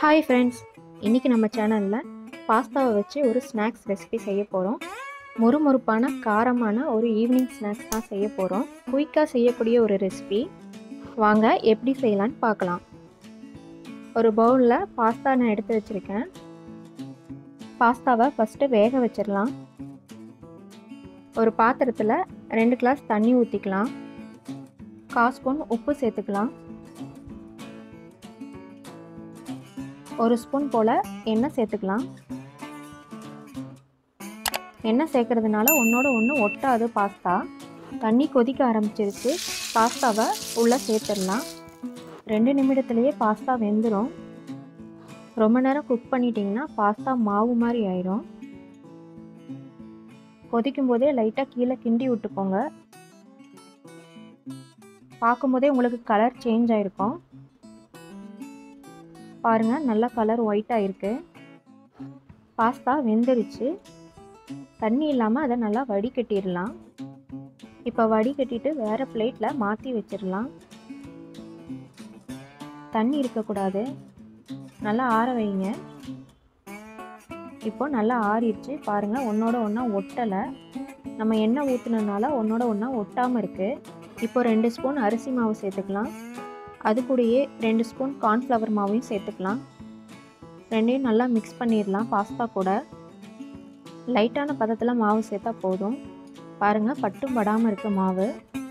hi friends இன்றைக்கி நம்ம சேனலில் பாஸ்தாவை வச்சு ஒரு ஸ்நாக்ஸ் ரெசிபி செய்ய போகிறோம் மொறுமொறுப்பான காரமான ஒரு ஈவினிங் ஸ்நாக்ஸ் தான் செய்ய போகிறோம் குயிக்காக செய்யக்கூடிய ஒரு ரெசிபி வாங்க எப்படி செய்யலான்னு பார்க்கலாம் ஒரு பவுலில் பாஸ்தா நான் எடுத்து வச்சுருக்கேன் பாஸ்தாவை ஃபஸ்ட்டு வேக வச்சிடலாம் ஒரு பாத்திரத்தில் ரெண்டு கிளாஸ் தண்ணி ஊற்றிக்கலாம் கால் ஸ்பூன் உப்பு சேர்த்துக்கலாம் ஒரு ஸ்பூன் போல் எண்ணெய் சேர்த்துக்கலாம் எண்ணெய் சேர்க்கறதுனால ஒன்றோட ஒன்று ஒட்டாது பாஸ்தா தண்ணி கொதிக்க ஆரம்பிச்சிருச்சு பாஸ்தாவை உள்ளே சேர்த்துடலாம் ரெண்டு நிமிடத்துலேயே பாஸ்தா வெந்துடும் ரொம்ப நேரம் குக் பண்ணிட்டிங்கன்னா பாஸ்தா மாவு மாதிரி ஆயிரும் கொதிக்கும் போதே லைட்டாக கீழே கிண்டி விட்டுக்கோங்க பார்க்கும்போதே உங்களுக்கு கலர் சேஞ்ச் ஆகிருக்கும் பாருங்கள் நல்லா கலர் ஒயிட்டாக இருக்குது பாஸ்தா வெந்துருச்சு தண்ணி இல்லாமல் அதை நல்லா வடிகட்டிடலாம் இப்போ வடிகட்டிட்டு வேறு பிளேட்டில் மாற்றி வச்சிடலாம் தண்ணி இருக்கக்கூடாது நல்லா ஆற வைங்க இப்போ நல்லா ஆறிடுச்சு பாருங்கள் ஒன்றோட ஒன்றா ஒட்டலை நம்ம எண்ணெய் ஊற்றுனதுனால ஒன்றோட ஒன்றா ஒட்டாமல் இருக்குது இப்போ ரெண்டு ஸ்பூன் அரிசி மாவு சேர்த்துக்கலாம் அது கூடயே ரெண்டு ஸ்பூன் கார்ன்ஃப்ளவர் மாவையும் சேர்த்துக்கலாம் ரெண்டையும் நல்லா மிக்ஸ் பண்ணிடலாம் பாஸ்தா கூட லைட்டான பதத்தில் மாவு சேர்த்தா போதும் பாருங்கள் பட்டும் படாமல் இருக்க மாவு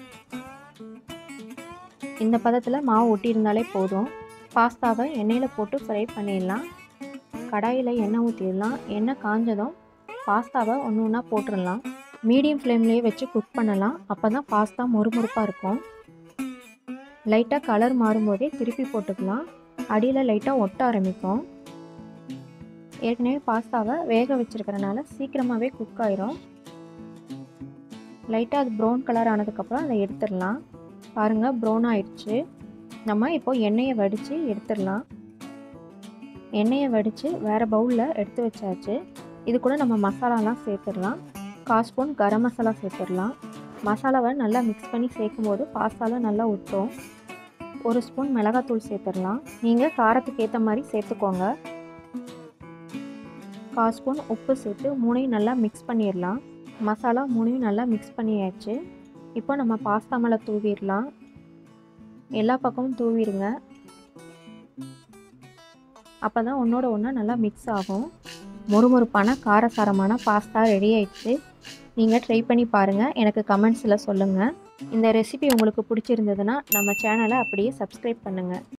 இந்த பதத்தில் மாவு ஒட்டியிருந்தாலே போதும் பாஸ்தாவை எண்ணெயில் போட்டு ஃப்ரை பண்ணிடலாம் கடாயில் எண்ணெய் ஊற்றிடலாம் எண்ணெய் காஞ்சதும் பாஸ்தாவை ஒன்று ஒன்றா போட்டுடலாம் மீடியம் ஃப்ளேம்லேயே வச்சு குக் பண்ணலாம் அப்போ தான் பாஸ்தா மொறுமொறுப்பாக இருக்கும் லைட்டாக கலர் மாறும்போதே திருப்பி போட்டுக்கலாம் அடியில் லைட்டாக ஒட்ட ஆரம்பிக்கும் ஏற்கனவே பாஸ்தாவை வேக வச்சுருக்கிறனால சீக்கிரமாகவே குக் ஆயிரும் லைட்டாக அது ப்ரௌன் கலர் ஆனதுக்கப்புறம் அதை எடுத்துடலாம் பாருங்கள் ப்ரௌன் ஆயிடுச்சு நம்ம இப்போது எண்ணெயை வடித்து எடுத்துடலாம் எண்ணெயை வடித்து வேறு பவுலில் எடுத்து வச்சாச்சு இது கூட நம்ம மசாலாலாம் சேர்த்துடலாம் கால் ஸ்பூன் கரம் மசாலா சேர்த்துடலாம் மசாலாவை நல்லா மிக்ஸ் பண்ணி சேர்க்கும் போது பாஸ்தாவில் நல்லா ஒட்டும் ஒரு ஸ்பூன் மிளகாத்தூள் சேர்த்துடலாம் நீங்கள் காரத்துக்கு ஏற்ற மாதிரி சேர்த்துக்கோங்க கால் ஸ்பூன் உப்பு சேர்த்து மூணையும் நல்லா மிக்ஸ் பண்ணிடலாம் மசாலா மூணையும் நல்லா மிக்ஸ் பண்ணியாச்சு இப்போ நம்ம பாஸ்தா மேலே தூவிடலாம் எல்லா பக்கமும் தூவிடுங்க அப்போ தான் ஒன்றோட ஒன்றா நல்லா மிக்ஸ் ஆகும் மொறுமொறுப்பான காரசாரமான பாஸ்தா ரெடி ஆயிடுச்சு நீங்கள் ட்ரை பண்ணி பாருங்கள் எனக்கு கமெண்ட்ஸில் சொல்லுங்கள் இந்த ரெசிபி உங்களுக்கு பிடிச்சிருந்ததுன்னா நம்ம சேனலை அப்படியே சப்ஸ்கிரைப் பண்ணுங்கள்